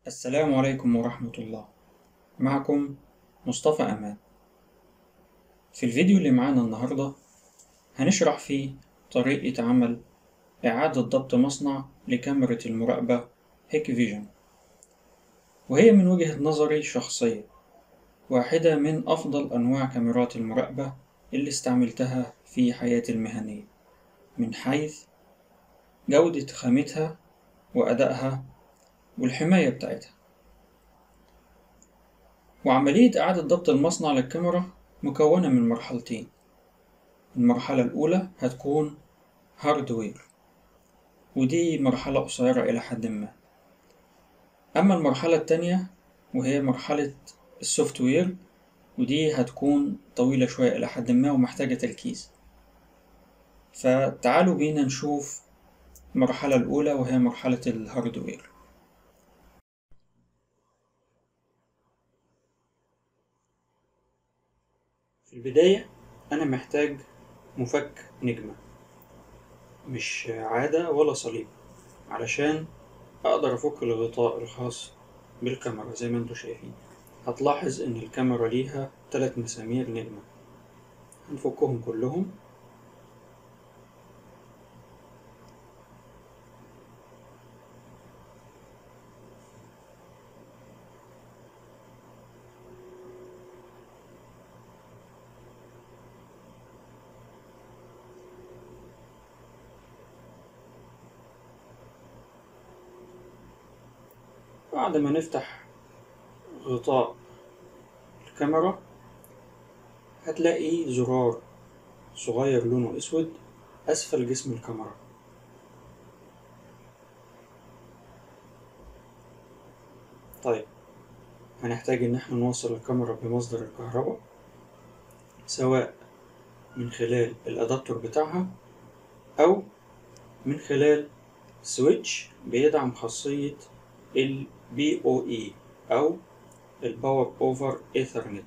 السلام عليكم ورحمة الله معكم مصطفى أمان في الفيديو اللي معانا النهاردة هنشرح فيه طريقة عمل إعادة ضبط مصنع لكاميرا المراقبة هيك فيجن وهي من وجهة نظري الشخصية واحدة من أفضل أنواع كاميرات المراقبة اللي استعملتها في حياتي المهنية من حيث جودة خامتها وأدائها والحماية بتاعتها وعملية إعادة ضبط المصنع للكاميرا مكونة من مرحلتين المرحلة الأولى هتكون هاردوير ودي مرحلة قصيرة إلى حد ما أما المرحلة التانية وهي مرحلة السوفت وير ودي هتكون طويلة شوية إلى حد ما ومحتاجة تركيز فتعالوا بينا نشوف المرحلة الأولى وهي مرحلة الهاردوير في البداية أنا محتاج مفك نجمة مش عادة ولا صليب علشان أقدر أفك الغطاء الخاص بالكاميرا زي ما انتوا شايفين هتلاحظ إن الكاميرا ليها تلات مسامير نجمة هنفكهم كلهم بعد ما نفتح غطاء الكاميرا هتلاقي زرار صغير لونه اسود اسفل جسم الكاميرا طيب هنحتاج ان احنا نوصل الكاميرا بمصدر الكهرباء سواء من خلال الادابتور بتاعها او من خلال سويتش بيدعم خاصية ال BOE أو الباور أوفر إيثرنت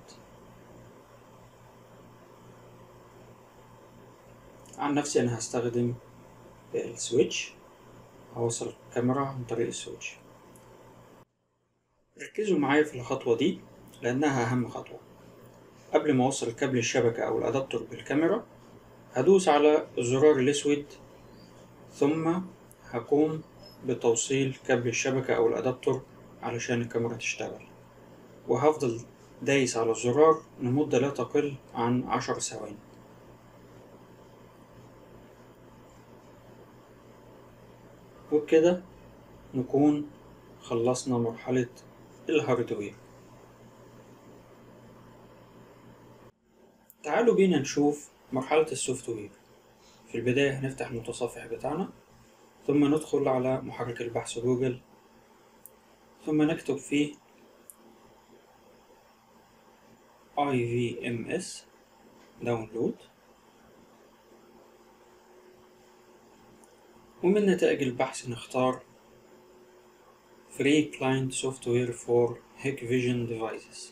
عن نفسي أنا هستخدم السويتش هوصل الكاميرا عن طريق السويتش ركزوا معايا في الخطوة دي لأنها أهم خطوة قبل ما أوصل كابل الشبكة أو الأدابتور بالكاميرا هدوس على الزرار الأسود ثم هقوم بتوصيل كابل الشبكة أو الأدابتور علشان الكاميرا تشتغل وهفضل دايس على الزرار لمدة لا تقل عن عشر ثواني وبكده نكون خلصنا مرحلة الهاردوير تعالوا بينا نشوف مرحلة السوفت وير في البداية هنفتح المتصفح بتاعنا ثم ندخل على محرك البحث جوجل ثم نكتب فيه IVMS داونلود ومن نتائج البحث نختار Free Client Software for Hikvision Devices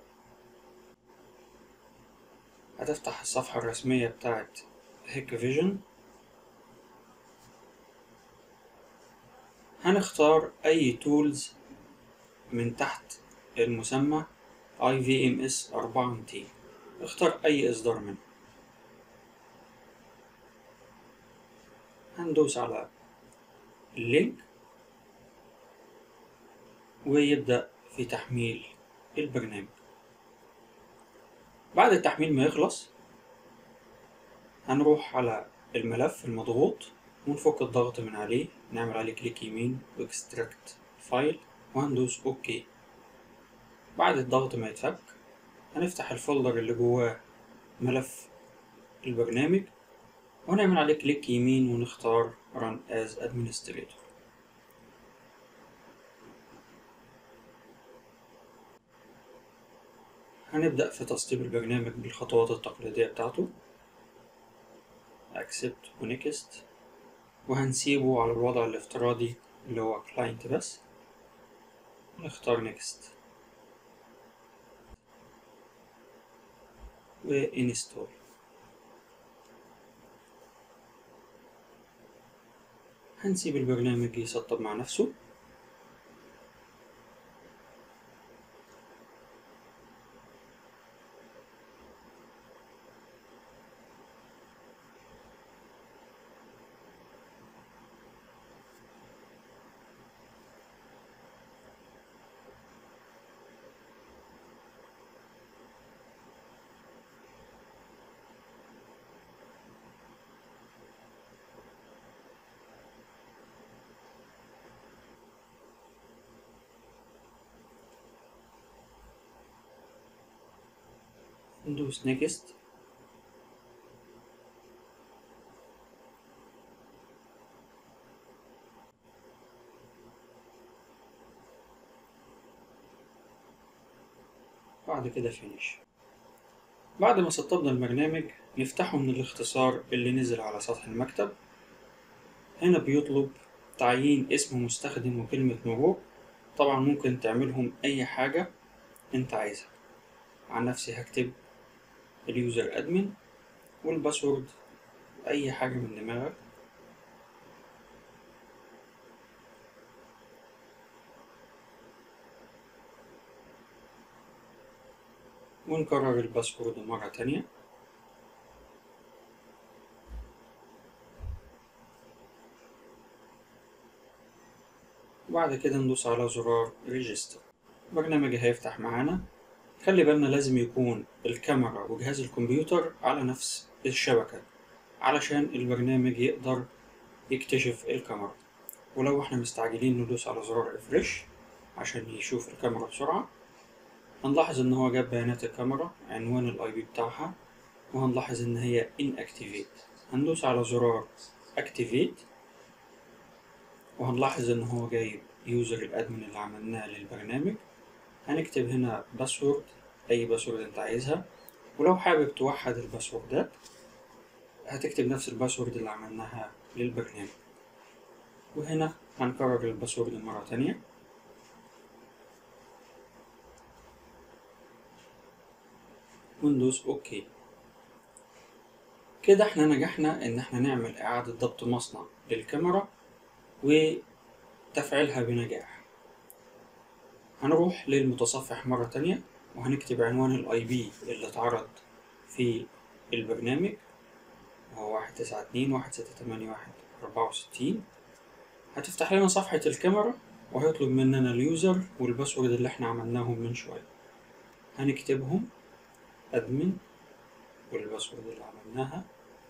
هتفتح الصفحة الرسمية بتاعت هيكفيجن هنختار أي تولز من تحت المسمى IVMS 400 اختار أي إصدار منه هندوس على اللينك ويبدأ في تحميل البرنامج بعد التحميل ما يخلص هنروح على الملف المضغوط ونفك الضغط من عليه نعمل عليه كليك يمين واكستراكت فايل وهندوس اوكي بعد الضغط ما يتفك هنفتح الفولدر اللي جواه ملف البرنامج ونعمل عليه كليك يمين ونختار run as administrator هنبدأ في تسطيب البرنامج بالخطوات التقليدية بتاعته accept و next وهنسيبه على الوضع الافتراضي اللي هو client بس نختار next و install هنسيب البرنامج يسطب مع نفسه ندوس نيكست بعد كده فينيش بعد ما سطبنا البرنامج نفتحه من الاختصار اللي نزل على سطح المكتب هنا بيطلب تعيين اسم مستخدم وكلمة مرور طبعا ممكن تعملهم أي حاجة أنت عايزها عن نفسي هكتب اليوزر أدمن والباسورد أي حاجة من دماغك ونكرر الباسورد مرة تانية وبعد كده ندوس على زرار ريجستر البرنامج هيفتح معانا خلي بالنا لازم يكون الكاميرا وجهاز الكمبيوتر على نفس الشبكة علشان البرنامج يقدر يكتشف الكاميرا ولو احنا مستعجلين ندوس على زرار ريفرش عشان يشوف الكاميرا بسرعة هنلاحظ ان هو جاب بيانات الكاميرا عنوان الاي بي بتاعها وهنلاحظ ان هي inactivate هندوس على زرار activate وهنلاحظ ان هو جايب يوزر الادمن اللي عملناه للبرنامج هنكتب هنا باسورد اي باسورد انت عايزها ولو حابب توحد الباسوردات هتكتب نفس الباسورد اللي عملناها للبرنامج وهنا هنكرر الباسورد مرة تانية وندوس اوكي كده احنا نجحنا ان احنا نعمل اعادة ضبط مصنع للكاميرا وتفعيلها بنجاح هنروح للمتصفح مرة تانية وهنكتب عنوان الاي بي اللي اتعرض في البرنامج وهو واحد تسعة اتنين واحد ستة تمانية واحد أربعة وستين هتفتح لنا صفحة الكاميرا وهيطلب مننا اليوزر والباسورد اللي احنا عملناهم من شوية هنكتبهم ادمن والباسورد اللي عملناها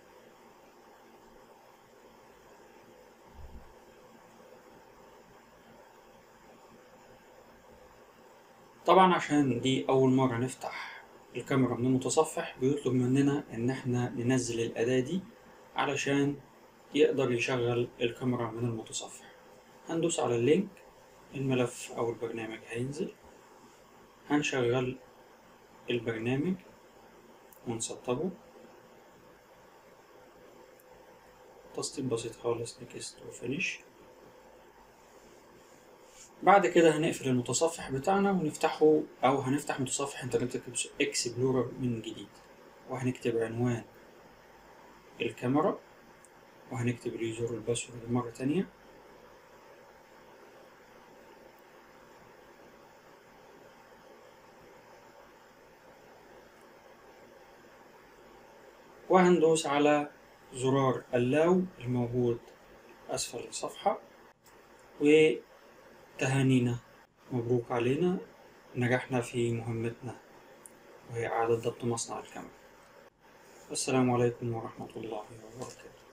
طبعا عشان دي أول مرة نفتح الكاميرا من المتصفح بيطلب مننا إن احنا ننزل الأداة دي علشان يقدر يشغل الكاميرا من المتصفح هندوس على اللينك الملف أو البرنامج هينزل هنشغل البرنامج ونسطبه تسطيب بسيط خالص نكست وفينيش بعد كده هنقفل المتصفح بتاعنا ونفتحه او هنفتح متصفح انترنت اكسبلورر من جديد وهنكتب عنوان الكاميرا وهنكتب اليوزر والباسورد مرة تانية وهندوس على زرار allow الموجود أسفل الصفحة وتهانينا مبروك علينا نجحنا في مهمتنا وهي إعادة ضبط مصنع الكاميرا السلام عليكم ورحمة الله وبركاته